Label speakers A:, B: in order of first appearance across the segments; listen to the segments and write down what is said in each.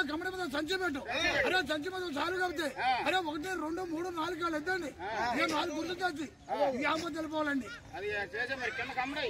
A: కమ్మడి మీద సంచి పెట్టు అరే సంచి మీద చాలు కాబట్టి అరే ఒకటి రెండు మూడు నాలుగు కాళ్ళు ఎద్దండి ఇక నాలుగు గుర్తు తెచ్చి ఈ ఆంబోతు వెళ్ళిపోవాలండి
B: అది చేసే మరి కింద కమ్మడై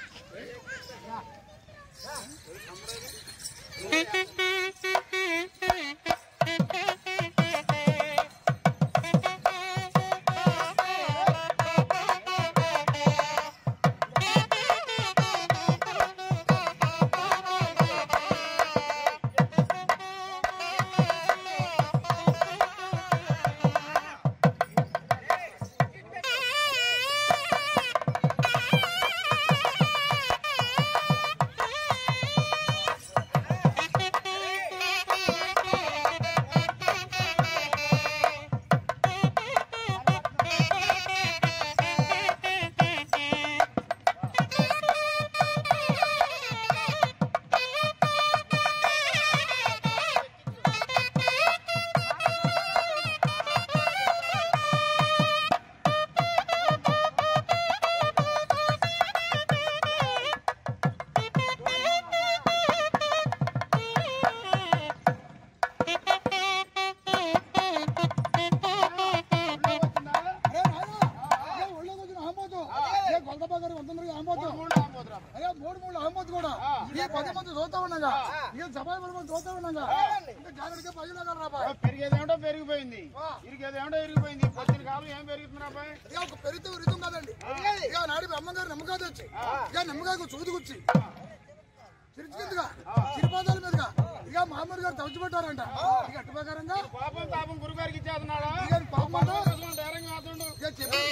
A: అరే నాయనా, ఏ ఒళ్ళో కూర్చుని ఆంబోతు ఏ కొలత గారు వందలు ఆంబోతు అరే మూడు మూడు ఆంబోతు కూడా ఈ పది మంది చూస్తా ఉన్నాగా ఈ సభా మంది చూస్తా ఉన్నాగా ఇంకా జాగ్రత్తగా పైలో రాబా
B: పెరిగేది ఏమిటో పెరిగిపోయింది ఇరిగేది ఏమిటో ఇరిగిపోయింది పొద్దున కాలం ఏం పెరుగుతుంది అబ్బాయి
A: ఇక ఒక పెరిగితే రుజుం కాదండి ఇక నాడి అమ్మగారు నిమ్మకాయ తెచ్చి ఇక నిమ్మకాయకు చూదుకొచ్చి చిరుచుకుందిగా చిరుపాదాల మీదుగా ఇక మామూలు గారు తలుచు పెట్టారంట ఇక అట్టు ప్రకారంగా
B: పాపం తాపం గురుగారికి ఇచ్చేస్తున్నాడా
A: ఇక పాపం అంటే
B: డైరెక్ట్ మాత్రం
A: ఇక చెప్పి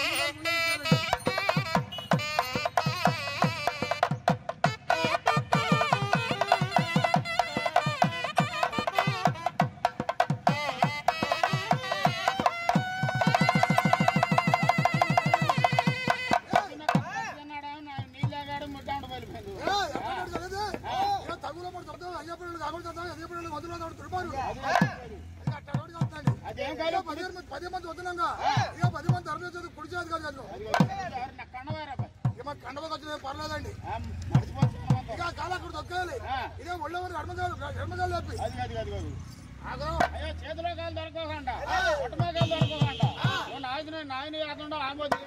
B: నీళ్ళగాడు ముట్టాడు వెళ్ళిపోయింది
A: ఏ, ఎక్కడాడు తెలియదు? ఇక తగులో పడి చదువు, అయ్య పిల్లలు కాకుండా చదువు, అదే పిల్లలు వదిలో చదువు, తుడిపారు. ఇక అట్టడోడు కాదండి.
B: అదేం
A: ఇక
B: కాదు
A: పదిహేను మంది పది మంది వదిలంగా ఇక పది మంది అరవై చదువు కుడి చేతి కాదు కదా
B: కన్నవారు అబ్బాయి
A: ఇక మాకు కండవ వచ్చిన పర్లేదండి
B: మర్చిపోతున్నాం
A: ఇక కాలు అక్కడ దొక్కేయాలి ఇదే ఒళ్ళో ఎడమగాలు ఎడమగాలు లేపి
B: అది అది అది అది
A: ఆగో
B: అయ్యో చేతిలో కాలు దొరకోకుండా ఒట్టమే కాలు దొరకోకుండా నువ్వు నాయన నాయన కాకుండా ఆమోది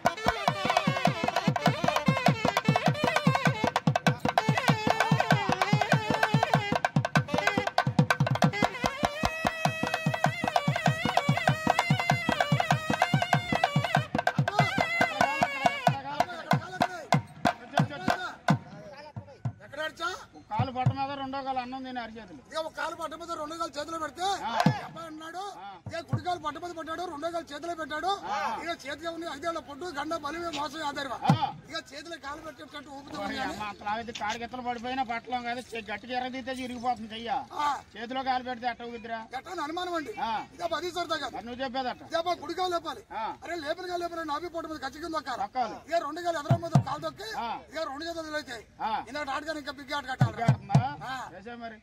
A: ఎక్కడ అడిచా
B: కాలు పట్ట మీద రెండో కాలు అన్నం తిని అరిచేతులు
A: ఇక ఒక కాలు పట్ట మీద రెండో కాలు చేతిలో పెడితే అబ్బాయి అన్నాడు ఇక కుడి కాలు పట్ట మీద పెట్టాడు రెండో కాలు చేతిలో పెట్టాడు ఇక చేతిగా ఉంది ఐదేళ్ల పొట్టు గండ బలిమే మోసం ఆధారమా ఇక చేతిలో కాలు పెట్టేటట్టు ఊపుతూ ఉన్నాడు.
B: అట్లా కాడికెత్తలు పడిపోయినా పట్టలం కదా చె- గట్టిగా ఎర్రదీతే చిరిగిపోతుంది చెయ్య
A: ఆ,
B: చేతిలో కాలు పెడితే అట్ట ఊగిద్దిరా
A: ఎట్టని అనుమానం అండి
B: ఆ.
A: ఇక పది సరదా
B: మరి నువ్వు చెప్పేదట
A: ఇక కుడి కాలు లేపాలి
B: ఆ.
A: అరే లేపలిగా లేపని నాభి పొట్టు మీద ఖచ్చితంగా దొక్కాలి
B: దొక్కాలి.
A: ఇక రెండు కాలు ఎదురు మీద కాలు దొక్కి
B: ఆ.
A: ఇక రెండు చేతులు వదిలేతాయి
B: ఆ.
A: ఇందాక ఆటగానే ఇంకా బిగ్ ఆట కట్టాలి
B: ఆడుతుందా?
A: ఆ.
B: చేసే మరి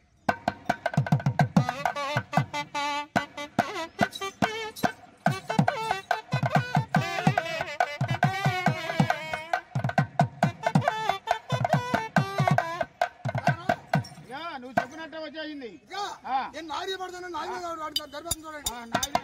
B: ఇక నువ్వు చెప్పినట్టే వచ్చేసింది
A: ఇక
B: ఆ.
A: నేను నారీ పడతాను నారీ దర్భం చూడండి
B: ఆ, నాయన.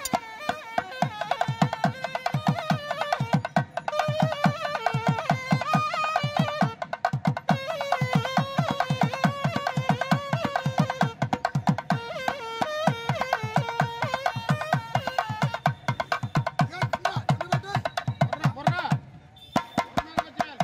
A: ఇక కింద, కింద పెట్టు.
B: బుర్ర, బుర్ర. బుర్ర మీద వచ్చేయాలి.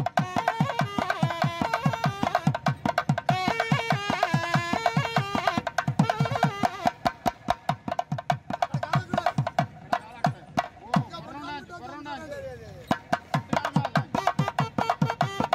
A: అక్కడ కాలు చూడు.
B: ఓ,
A: ఇక
B: బుర్ర ఉండాలి,
A: పట్టుకొని
B: బుర్ర ఉండాలి.
A: చూడండి.
B: ఇట్లా ఉండాలి.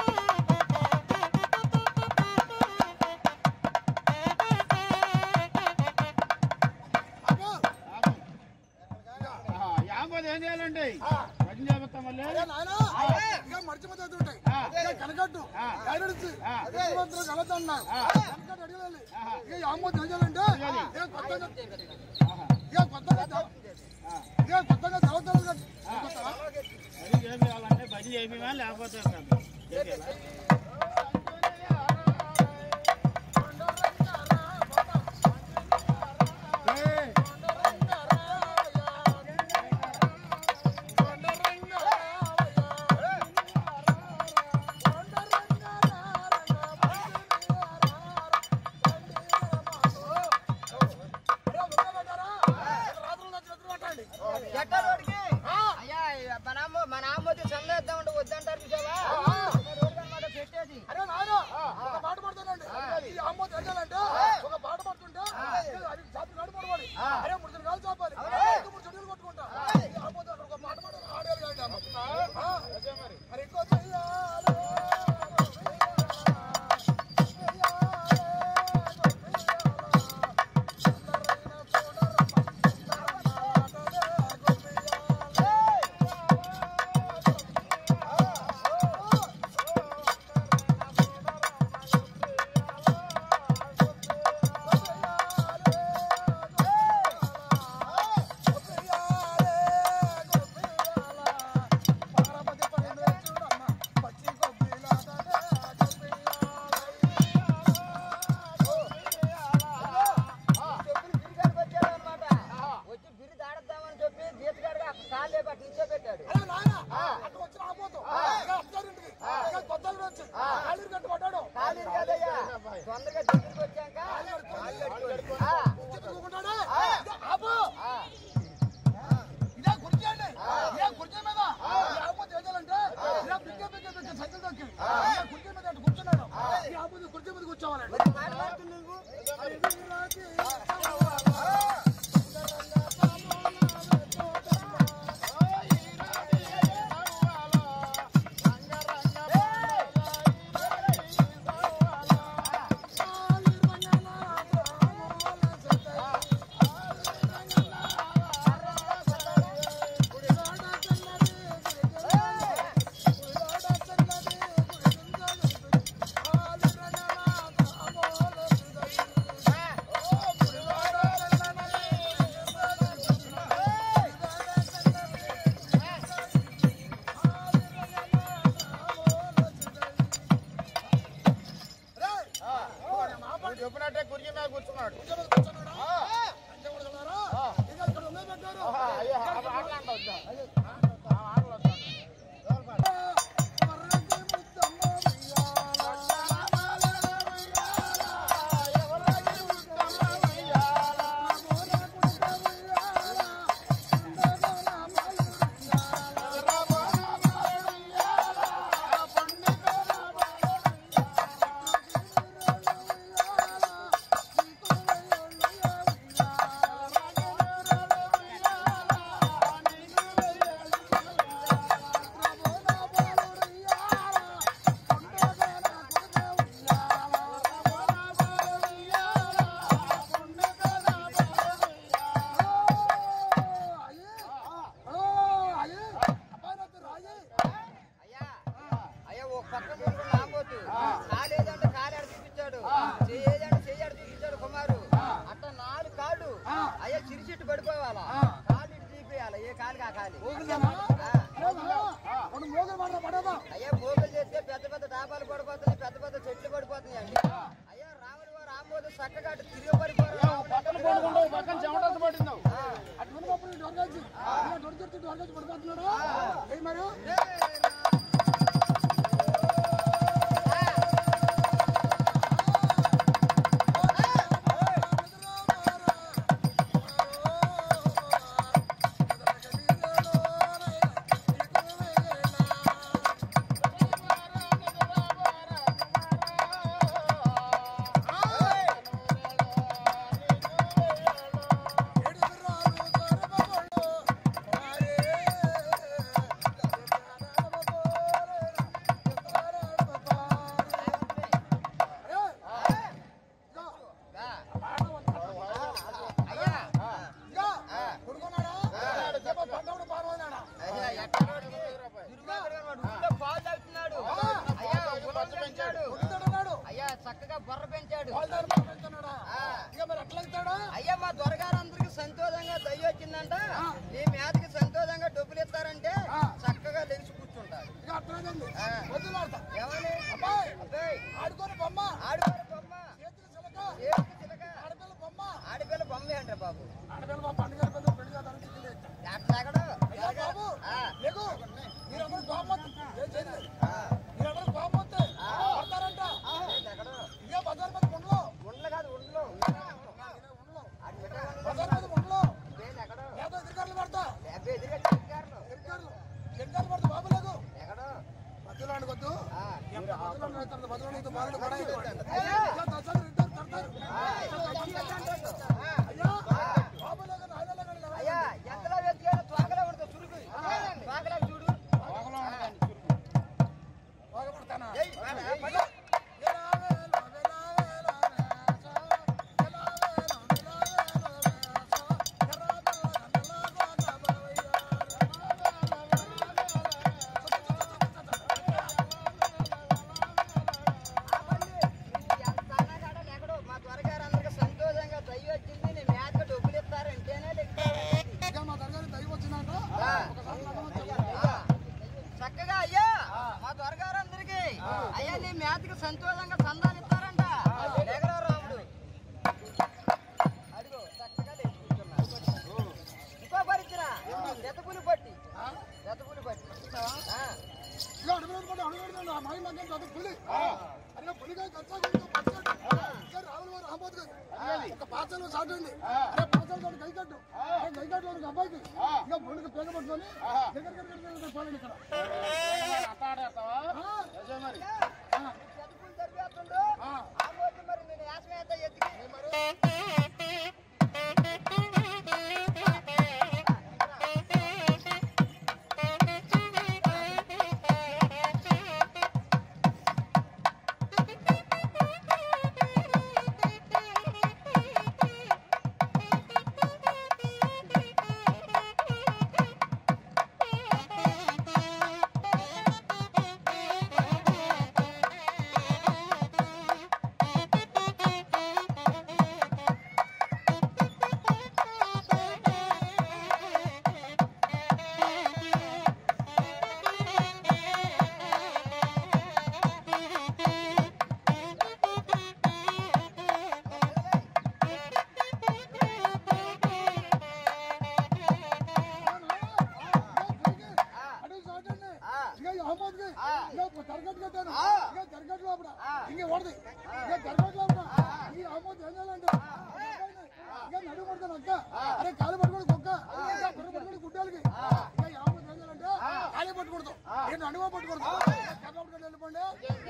A: అబ్బో.
B: ఆపు. ఆహా, యాంబోది ఏం చేయాలండి భజన చేపిస్తాం మళ్ళీ
A: అరే నాయనా, ఇక మర్చిపోతే ఉంటాయి
B: ఆ.
A: ఇక కనకట్టు ఐరడిచి
B: ఆ.
A: మంత్రులు కలతన్నారు కనకట్టు అడిగాలి ఇక యామో తెలియాలంటే ఇక కొత్తగా ఇక కొత్తగా చ- ఇక కొత్తగా చదువుతారు కదా. కొత్తగా?
B: భజన చేయాలంటే భజన చేపివా లేకపోతే కాదు. చేపియాలా?
C: జట్టరోడికి అయ్యా మన అమ్మ మన అమ్మది చంద ఇద్దామంటే వద్దంటారు చూసావా రోడ్డు అనమాట పెట్టేది
A: అరే నాయన ఒక పాట పడుతానండి ఈ అమ్మ తెచ్చాలంటే ఒక పాట పడుతుంటే అది చాపి కాడు పడవాలి అరే మూడు కాలు చాపాలి ఇంకా మూడు చెడులు కొట్టుకుంటా ఈ అమ్మ దగ్గర ఒక పాట పాడాలి ఆడేది కాదు అమ్మ. ఆ? మరి ఇంకో చెయ్యాలి.
C: చెప్పులు బిరిగాడికి వచ్చాడు అనమాట వచ్చి బిరి దాడద్దామని చెప్పి గీతగాడిగా కాళ్ళు లేపి అట్లా ఇచ్చే పెట్టాడు
A: అరే నాయన, అటు వచ్చిన ఆపోతు. ఇక అత్తారింటికి. ఇక కొత్తలు వచ్చి. కాళ్ళీరు కట్టి పడ్డాడు.
C: కాళ్ళు కదయ్యా తొందరగా దగ్గరికి వచ్చాక ఆ,
A: కుర్చీ తిరుగుకుంటాడు. ఇక ఆపు. ఇదే కుర్చీ అండి. ఇదే కుర్చీ మీద ఈ ఆపోతు ఏం చేయాలంటే, ఇలా పిక్కే పిక్కే పిక్కే సైకిల్ తొక్కి. ఇలా కుర్చీ మీద అటు కూర్చున్నాడు. ఈ ఆపోతు కుర్చీ మీద కూర్చోవాలండి.
C: మరి మాట మారుతుంది నువ్వు
B: నువ్వు చెప్పినట్టే కుర్చీ మీద కూర్చున్నాడు
A: కుర్చీ మీద కూర్చున్నాడా? అంటే కూడా ఉన్నారా? ఇక ఇక్కడ ఉన్నాయి పెట్టారు.
B: అయ్యో ఆ ఆటలు అంట వద్దా ఆ ఆటలు వద్దా
A: మర్రకి ముద్దమ్మ
C: అయ్యా అయ్యా ఒక పక్క ముందు నాపోతు కాలేదంటే కాలు ఆడ చూపించాడు చేయేదంటే చెయ్యాడు చూపించాడు కుమారు అట్లా నాలుగు కాళ్ళు అయ్యా చిరి చెట్టు పడిపోవాలా కాళ్ళు ఇటు తీపియాలి ఏ కాలు ఆ కాలి అయ్యా మోగులు చేస్తే పెద్ద పెద్ద డాబాలు పడిపోతున్నాయి పెద్ద పెద్ద చెట్లు పడిపోతున్నాయి అండి అయ్యా రాముడి వారు ఆంబోదు చక్కగా అటు తిరిగి పడిపోరు
B: పక్కన పడుకుంటావు ఈ పక్కన చెమటలు పట్టిందావు
A: మరి
C: అయ్యా అయ్యా ఎక్కడ దుర్మార్గుడు వాడు ఊళ్ళో పాలు తాగుతున్నాడు అయ్యా గుర్రం పెంచాడు అయ్యా చక్కగా బుర్ర పెంచాడు ఆ. అయ్యా మా దొరగారందరికి సంతోషంగా దయ్య వచ్చిందంట నీ మీదకి సంతోషంగా డబ్బులు ఇస్తారంటే చక్కగా లెగిసి కూర్చుంటాడు ఏమని అబ్బాయి
A: ఆడుకోని బొమ్మ
C: ఆడుకోరు బొమ్మ
A: చేతులు చిలక
C: చేతికి చిలక
A: ఆడపిల్ల బొమ్మ
C: ఆడపిల్ల బొమ్మే అంటారు బాబు
A: ఆడపిల్ల బొమ్మ పండుగ పెద్ద పెళ్లి చేద్దామని చిక్కులు ఎత్తా.
C: అట్లా ఎక్కడో
A: అయ్యా బాబు
C: ఆ.
A: లేకు మీరందరూ కోపం వస్తుంది. ఏం చేయలేదు
C: ఆ.
A: మీరందరూ కోపం వస్తే పడతారంట
C: ఏంటి ఎక్కడో
A: ఇదే బజార్ మీద ఉండలో
C: ఉండలు కాదు ఉండలు
A: ఉండలో
C: అటు పెట్టే ఉండలు.
A: బజార్ మీద ఉండలో
C: ఏంటి ఎక్కడో
A: ఏదో అధికారులు పడతా అవుతుంది భద్రం నీతో బాలుడు కూడా అయిపోయింది. అయ్యా, దశలు ఇద్దరు తడతారు. అయ్యా, బాబులాగా నాయనలాగా లేవా?
C: అయ్యా ఎంతలో వెతికాడు తోకలో ఉంటుంది చురుకు తోకలో చూడు
B: ఒకలో ఉండదండి చురుకు.
A: బాగుపడతానా?
C: ఏయ్, పద, పద.
A: ఎలా వేలా, వేలా వేలా వేసా. ఎలా వేలా, వేలా వేలా వేసా. ఎర్ర బెల్ల నల్లగా నవ్వయ్యా.
C: ఆపండి. నువ్వు ఎంత అన్నగాడో లేకడో మా త్వరగారు అందరికి సంతోషంగా దయ్యం వచ్చింది నీ మేతకు డబ్బులు ఇస్తారు అంటేనే లెక్కాలి
A: ఇంకా మా దగ్గర దయ్యం వచ్చిందంట
C: ఆ.
A: ఒకసారి నమ్మకం చెప్పండి.
C: ఆ, చక్కగా అయ్యా మా త్వరగారు అందరికి అయ్యా నీ మేతకు సంతోషంగా సందాలు ఇస్తారంట లేకరా రాముడు అదిగో చక్కగా లేచి కూర్చున్నాడు. ఇంకో పరిచయ జతపులి పట్టి జతపులి పట్టి ఆ.
A: ఇక అడుగులు పడి అడుగులు ఆ మాయి మధ్య చదువు పులి అరే పులిగా ఖర్చు పచ్చట్టు ఇంకా రావుల వారు రాబోతు కదా ఒక పాచలు సాటు ఉంది అరే పాచలు సాటు గైకట్టు అరే గైకట్లో ఒక అబ్బాయికి ఇక పులికి పేగ పట్టుకొని దగ్గర దగ్గర చూడండి ఇక్కడ
B: అట్ట ఆడేస్తావా?
A: ఆ,
B: నిజమే మరి.
A: ఆ,
C: జతపులి తరివేస్తుండు.
A: ఆ.
C: ఆ రోజు మరి నేను యాసమేత ఎత్తికి
A: అడుగు సాటండి
C: ఆ.
A: ఇక ఈ అహ్మద్కి
C: ఆ.
A: ఇక తరగతి కట్టాను
C: ఆ.
A: ఇక తరగతి లోపల
C: ఆ.
A: ఇంక ఓడది ఇక తరగతి లోపల ఈ అహ్మద్ ఏం చేయాలంటే ఇక నడుము పడతాను అక్క అరే కాలు పట్టుకోడు కుక్క ఇక బుర్ర పట్టుకోడు గుడ్డలకి ఇక ఈ అహ్మద్ ఏం చేయాలంటే కాలి పట్టుకూడదు ఇక నడుమ పట్టుకూడదు ఇక కర్ర పట్టుకొని వెళ్ళిపోండి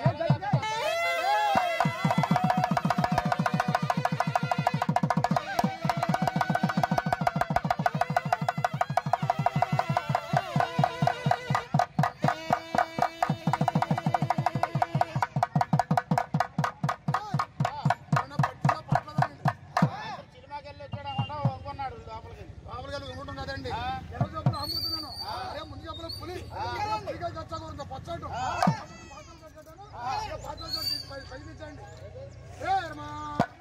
A: చిన్న పట్టిన పట్లదండి
B: సినిమాకి వెళ్ళి వచ్చాడు అన్నమాట వంకున్నాడు లోపలికి వెళ్ళి.
A: మామూలుగా అనుకుంటాం కదండి ఎనభై చెప్పులు అమ్ముతున్నాను అరే ముందు చెప్పులు పులి పులిగా చచ్చకూడదు పచ్చట్టు పాత్రలు కట్టాను పాత్రలు కట్టి పై- పైకి ఇచ్చండి ఏ ఎరమా.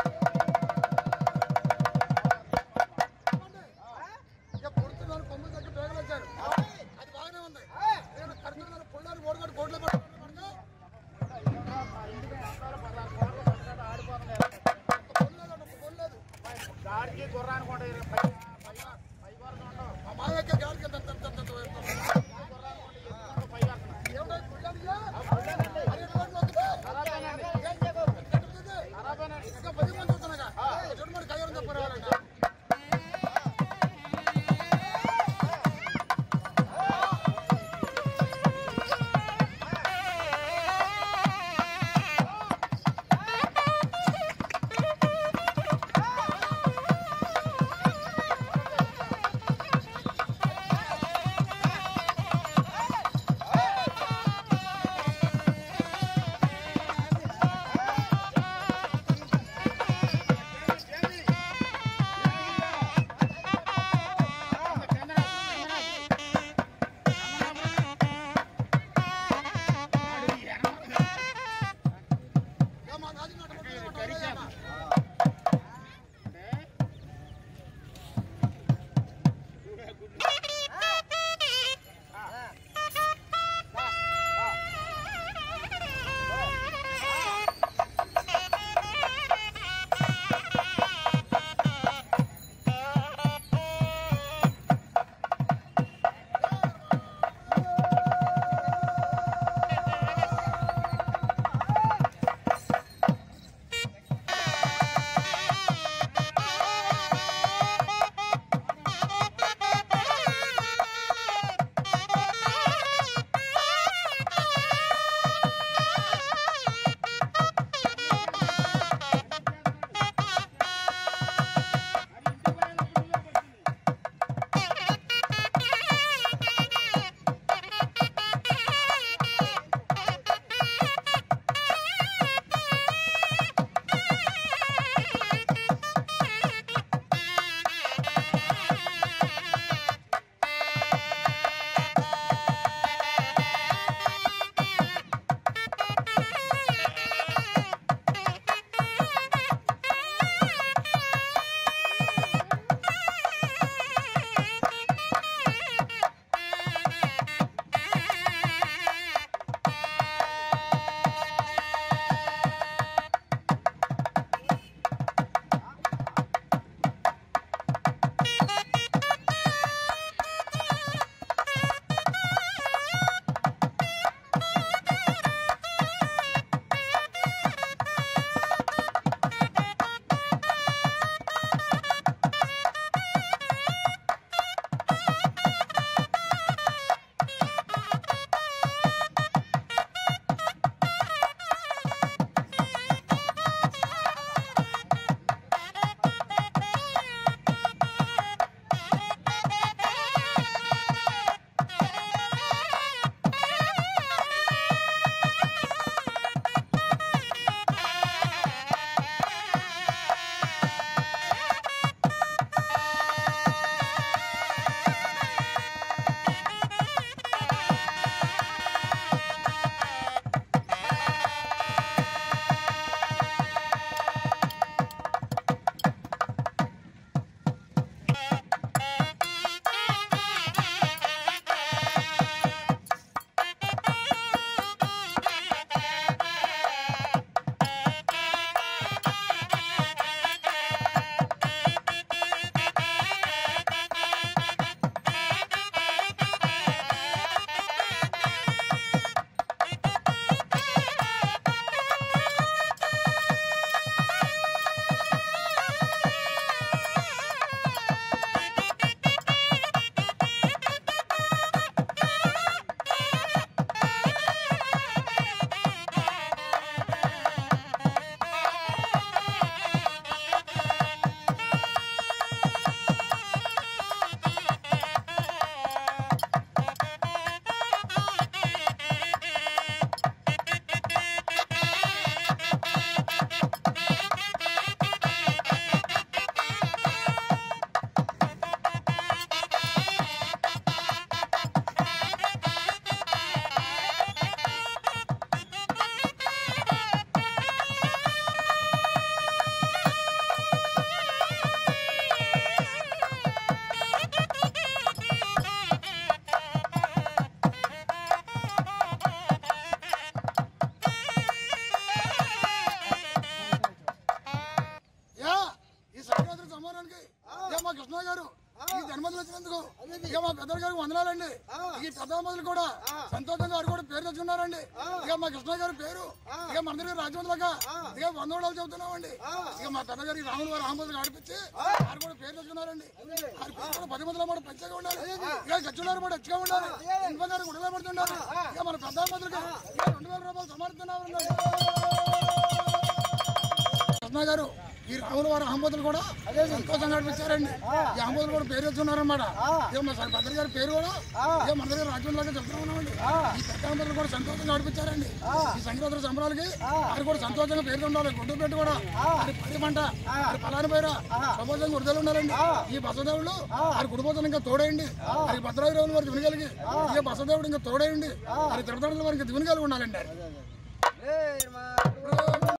A: ఇక పుడుతున్నారు కొమ్ములు తగ్గి పేగలు వచ్చారు అది బాగానే ఉంది నేను కడుతున్నారు పుల్లారు ఓడగట్టు కోట్లో పట్టుకుంటున్నాను
B: మా ఇంటికి వెనకాల పదహారు కోట్లు పట్టుకొని ఆడిపోతున్నాయి.
A: కొనలేదు ఒక కొనలేదు
B: గాడికి గుర్రానికి ఉంటాయి పై పై పై వరకు ఉండవు.
A: మా మాయక్క గాలికి ఎంత ఎంత ఎంత ఎంత ఎంత
B: గుర్రానికి ఉంటాయి, ఎత్తుకుంటూ పై వరకు.
A: ఏమిటో పుల్లాడిగా? అది ఎటువంటి వద్దులే.
B: అలాగేనండి.
A: ఏం చేయకు. వచ్చినందుకు ఇక మా పెద్దల గారికి వందనాలండి ఈ పెద్ద మొదలు కూడా సంతోషంగా వారు కూడా పేరు తెచ్చుకున్నారండి ఇక మా కృష్ణ గారి పేరు ఇక మన దగ్గర రాజ్యవంతులుగా ఇక వందోళాలు చెబుతున్నామండి ఇక మా పెద్ద గారికి రాములు వారు ఆంబోతులు ఆడిపించి వారు కూడా పేరు తెచ్చుకున్నారండి వారి పేరు కూడా పది మందిలో కూడా పెంచగా ఉండాలి ఇక గచ్చులారు కూడా హెచ్చుగా ఉండాలి ఇంట్లో గారు గుడిలో పడుతుండాలి ఇక మన పెద్ద మొదలుగా ఇక రెండు వేల రూపాయలు సమర్థిస్తున్నామండి కృష్ణ గారు ఈ రాముల వారి ఆంబోతులు కూడా సంతోషంగా నడిపించారండి ఈ ఆంబోతులు కూడా పేరు తెచ్చున్నారన్నమాట ఇక మా సార్ భద్ర గారి పేరు కూడా ఇక మన దగ్గర రాజ్యంలాగా చెప్తా ఉన్నామండి ఈ పెద్ద ఆంబోతులు కూడా సంతోషంగా నడిపించారండి ఈ సంక్రాంతి సంబరాలకి వారు కూడా సంతోషంగా పేరు ఉండాలి గుడ్డు పెట్టి కూడా వారి పది పంట వారి పలాని పైర ప్రబోధంగా వృద్ధులు ఉండాలండి ఈ బసదేవుడు వారి కుటుంబం ఇంకా తోడేయండి వారి భద్రాయుడు వారికి వినగలిగి ఇక బసదేవుడు ఇంకా తోడేయండి వారి తిరుపతి వారికి దివినగలిగి ఉండాలండి
C: ఏ, మా